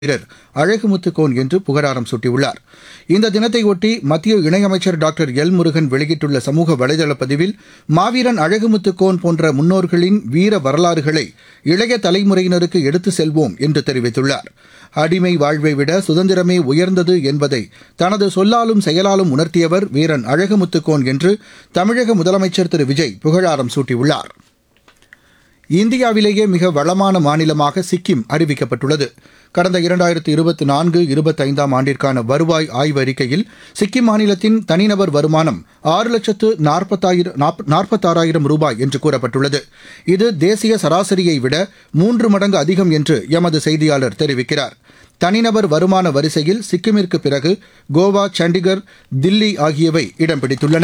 வீரர் அழகுமுத்துக்கோன் என்று புகழாரம் சூட்டியுள்ளார் இந்த தினத்தையொட்டி மத்திய இணையமைச்சர் டாக்டர் எல் முருகன் வெளியிட்டுள்ள சமூக வலைதள பதிவில் மாவீரன் அழகுமுத்துக்கோன் போன்ற முன்னோர்களின் வீர வரலாறுகளை இளைய தலைமுறையினருக்கு எடுத்து செல்வோம் என்று தெரிவித்துள்ளார் அடிமை வாழ்வை விட சுதந்திரமே உயர்ந்தது என்பதை தனது சொல்லாலும் செயலாலும் உணர்த்தியவர் வீரன் அழகுமுத்துக்கோன் என்று தமிழக முதலமைச்சர் திரு விஜய் புகழாரம் சூட்டியுள்ளார் இந்தியாவிலேயே மிக வளமான மாநிலமாக சிக்கிம் அறிவிக்கப்பட்டுள்ளது கடந்த இரண்டாயிரத்து இருபத்தி நான்கு இருபத்தைந்தாம் ஆண்டிற்கான வருவாய் ஆய்வறிக்கையில் சிக்கிம் மாநிலத்தின் தனிநபர் வருமானம் ஆறு லட்சத்து நாற்பத்தாயிரம் நாற்பத்தாறாயிரம் ரூபாய் என்று கூறப்பட்டுள்ளது இது தேசிய சராசரியை விட மூன்று மடங்கு அதிகம் என்று எமது செய்தியாளர் தெரிவிக்கிறார் தனிநபர் வருமான வரிசையில் சிக்கிமிற்கு பிறகு கோவா சண்டிகர் தில்லி ஆகியவை இடம் பிடித்துள்ளன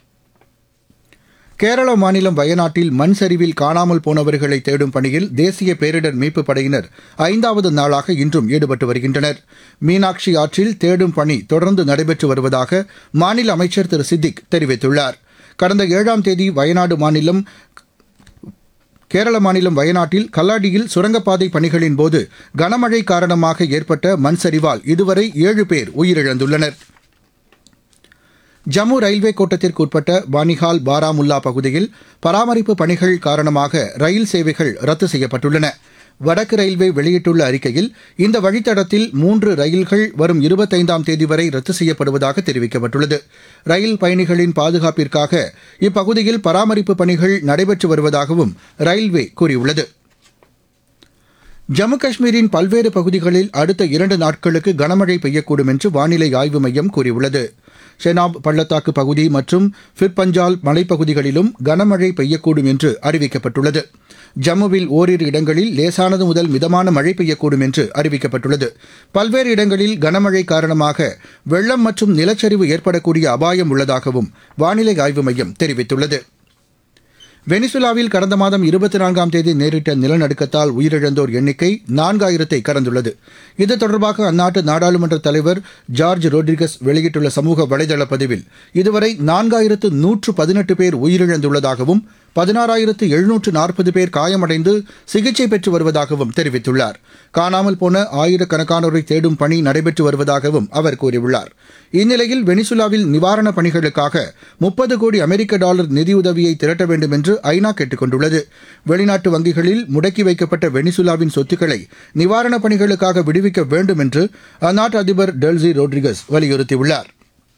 கேரள மாநிலம் வயநாட்டில் மண் சரிவில் காணாமல் போனவர்களை தேடும் பணியில் தேசிய பேரிடர் மீட்புப் படையினர் ஐந்தாவது நாளாக இன்றும் ஈடுபட்டு வருகின்றனர் மீனாட்சி ஆற்றில் தேடும் பணி தொடர்ந்து நடைபெற்று வருவதாக மாநில அமைச்சர் திரு சித்திக் தெரிவித்துள்ளார் கடந்த ஏழாம் தேதி வயநாடு மாநிலம் கேரள மாநிலம் வயநாட்டில் கல்லாடியில் சுரங்கப்பாதை பணிகளின் போது கனமழை காரணமாக ஏற்பட்ட மண் சரிவால் இதுவரை ஏழு பேர் உயிரிழந்துள்ளனர் ஜம்மு ரயில்வே கோட்டத்திற்கு உட்பட்ட பானிஹால் பாராமுல்லா பகுதியில் பராமரிப்பு பணிகள் காரணமாக ரயில் சேவைகள் ரத்து செய்யப்பட்டுள்ளன வடக்கு ரயில்வே வெளியிட்டுள்ள அறிக்கையில் இந்த வழித்தடத்தில் மூன்று ரயில்கள் வரும் இருபத்தைந்தாம் தேதி வரை ரத்து செய்யப்படுவதாக தெரிவிக்கப்பட்டுள்ளது ரயில் பயணிகளின் பாதுகாப்பிற்காக இப்பகுதியில் பராமரிப்பு பணிகள் நடைபெற்று வருவதாகவும் ரயில்வே கூறியுள்ளது ஜம்மு காஷ்மீரின் பல்வேறு பகுதிகளில் அடுத்த இரண்டு நாட்களுக்கு கனமழை பெய்யக்கூடும் என்று வானிலை ஆய்வு மையம் கூறியுள்ளது ஷெனாப் பள்ளத்தாக்கு பகுதி மற்றும் ஃபிர்பஞ்சால் மலைப்பகுதிகளிலும் கனமழை பெய்யக்கூடும் என்று அறிவிக்கப்பட்டுள்ளது ஜம்முவில் ஓரிரு இடங்களில் லேசானது முதல் மிதமான மழை பெய்யக்கூடும் என்று அறிவிக்கப்பட்டுள்ளது பல்வேறு இடங்களில் கனமழை காரணமாக வெள்ளம் மற்றும் நிலச்சரிவு ஏற்படக்கூடிய அபாயம் உள்ளதாகவும் வானிலை ஆய்வு மையம் தெரிவித்துள்ளது வெனிசுலாவில் கடந்த மாதம் இருபத்தி நான்காம் தேதி நேரிட்ட நிலநடுக்கத்தால் உயிரிழந்தோர் எண்ணிக்கை நான்காயிரத்தை கடந்துள்ளது இது தொடர்பாக அந்நாட்டு நாடாளுமன்ற தலைவர் ஜார்ஜ் ரோட்ரிகஸ் வெளியிட்டுள்ள சமூக வலைதள பதிவில் இதுவரை நான்காயிரத்து நூற்று பதினெட்டு பேர் உயிரிழந்துள்ளதாகவும் பதினாறாயிரத்து எழுநூற்று நாற்பது பேர் காயமடைந்து சிகிச்சை பெற்று வருவதாகவும் தெரிவித்துள்ளார் காணாமல் போன ஆயிரக்கணக்கானோரை தேடும் பணி நடைபெற்று வருவதாகவும் அவர் கூறியுள்ளார் இந்நிலையில் வெனிசுலாவில் நிவாரணப் பணிகளுக்காக முப்பது கோடி அமெரிக்க டாலர் நிதியுதவியை திரட்ட வேண்டும் என்று ஐநா கேட்டுக் கொண்டுள்ளது வெளிநாட்டு வங்கிகளில் முடக்கி வைக்கப்பட்ட வெனிசுலாவின் சொத்துக்களை நிவாரணப் பணிகளுக்காக விடுவிக்க வேண்டும் என்று அந்நாட்டு அதிபர் டெல்சி ரோட்ரிகஸ் வலியுறுத்தியுள்ளார்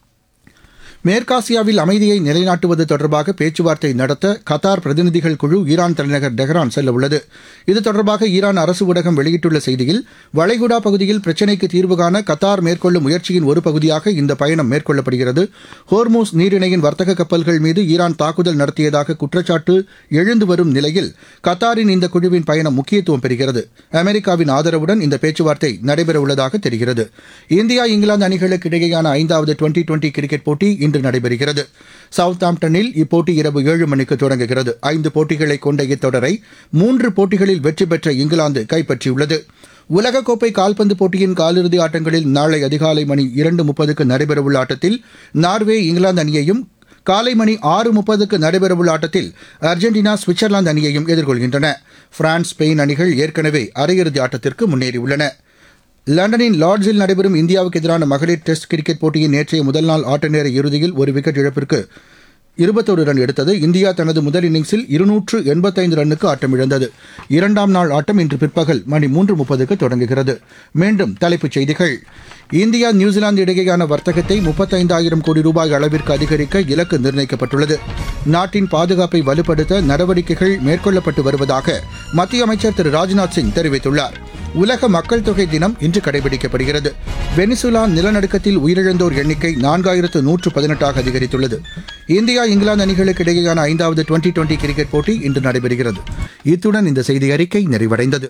மேற்காசியாவில் அமைதியை நிலைநாட்டுவது தொடர்பாக பேச்சுவார்த்தை நடத்த கத்தார் பிரதிநிதிகள் குழு ஈரான் தலைநகர் டெஹ்ரான் செல்ல உள்ளது இது தொடர்பாக ஈரான் அரசு ஊடகம் வெளியிட்டுள்ள செய்தியில் வளைகுடா பகுதியில் பிரச்சினைக்கு தீர்வு காண கத்தார் மேற்கொள்ளும் முயற்சியின் ஒரு பகுதியாக இந்த பயணம் மேற்கொள்ளப்படுகிறது ஹோர்மூஸ் நீரிணையின் வர்த்தக கப்பல்கள் மீது ஈரான் தாக்குதல் நடத்தியதாக குற்றச்சாட்டு எழுந்து வரும் நிலையில் கத்தாரின் இந்த குழுவின் பயணம் முக்கியத்துவம் பெறுகிறது அமெரிக்காவின் ஆதரவுடன் இந்த பேச்சுவார்த்தை நடைபெறவுள்ளதாக தெரிகிறது இந்தியா இங்கிலாந்து அணிகளுக்கு இடையேயான ஐந்தாவது டுவெண்டி டுவெண்டி கிரிக்கெட் போட்டி இன்று நடைபெறுகிறது சவுத் ஆம்டனில் இப்போட்டி இரவு ஏழு மணிக்கு தொடங்குகிறது ஐந்து போட்டிகளை கொண்ட இத்தொடரை மூன்று போட்டிகளில் வெற்றி பெற்ற இங்கிலாந்து கைப்பற்றியுள்ளது உலகக்கோப்பை கால்பந்து போட்டியின் காலிறுதி ஆட்டங்களில் நாளை அதிகாலை மணி இரண்டு முப்பதுக்கு நடைபெறவுள்ள ஆட்டத்தில் நார்வே இங்கிலாந்து அணியையும் காலை மணி ஆறு முப்பதுக்கு நடைபெறவுள்ள ஆட்டத்தில் அர்ஜென்டினா சுவிட்சர்லாந்து அணியையும் எதிர்கொள்கின்றன பிரான்ஸ் ஸ்பெயின் அணிகள் ஏற்கனவே அரையிறுதி ஆட்டத்திற்கு முன்னேறியுள்ளன லண்டனின் லார்ட்ஸில் நடைபெறும் இந்தியாவுக்கு எதிரான மகளிர் டெஸ்ட் கிரிக்கெட் போட்டியின் நேற்றைய முதல் நாள் ஆட்ட நேர இறுதியில் ஒரு விக்கெட் இழப்பிற்கு இருபத்தோரு ரன் எடுத்தது இந்தியா தனது முதல் இன்னிங்ஸில் இருநூற்று எண்பத்தைந்து ரன்னுக்கு ஆட்டமிழந்தது இரண்டாம் நாள் ஆட்டம் இன்று பிற்பகல் மணி மூன்று முப்பதுக்கு தொடங்குகிறது மீண்டும் தலைப்புச் செய்திகள் இந்தியா நியூசிலாந்து இடையேயான வர்த்தகத்தை முப்பத்தைந்தாயிரம் கோடி ரூபாய் அளவிற்கு அதிகரிக்க இலக்கு நிர்ணயிக்கப்பட்டுள்ளது நாட்டின் பாதுகாப்பை வலுப்படுத்த நடவடிக்கைகள் மேற்கொள்ளப்பட்டு வருவதாக மத்திய அமைச்சர் திரு ராஜ்நாத் சிங் தெரிவித்துள்ளார் உலக மக்கள் தொகை தினம் இன்று கடைபிடிக்கப்படுகிறது வெனிசுலா நிலநடுக்கத்தில் உயிரிழந்தோர் எண்ணிக்கை நான்காயிரத்து நூற்று பதினெட்டாக அதிகரித்துள்ளது இந்தியா இங்கிலாந்து அணிகளுக்கு இடையேயான ஐந்தாவது டுவெண்டி டுவெண்டி கிரிக்கெட் போட்டி இன்று நடைபெறுகிறது இத்துடன் இந்த செய்தி அறிக்கை நிறைவடைந்தது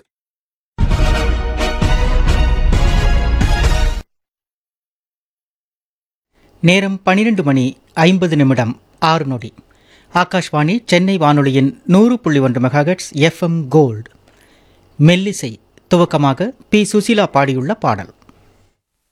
நேரம் பன்னிரண்டு மணி ஐம்பது நிமிடம் ஆறு நொடி ஆகாஷ்வாணி சென்னை வானொலியின் நூறு புள்ளி ஒன்று மெகாஹெட்ஸ் எஃப்எம் கோல்டு மெல்லிசை துவக்கமாக பி சுசீலா பாடியுள்ள பாடல்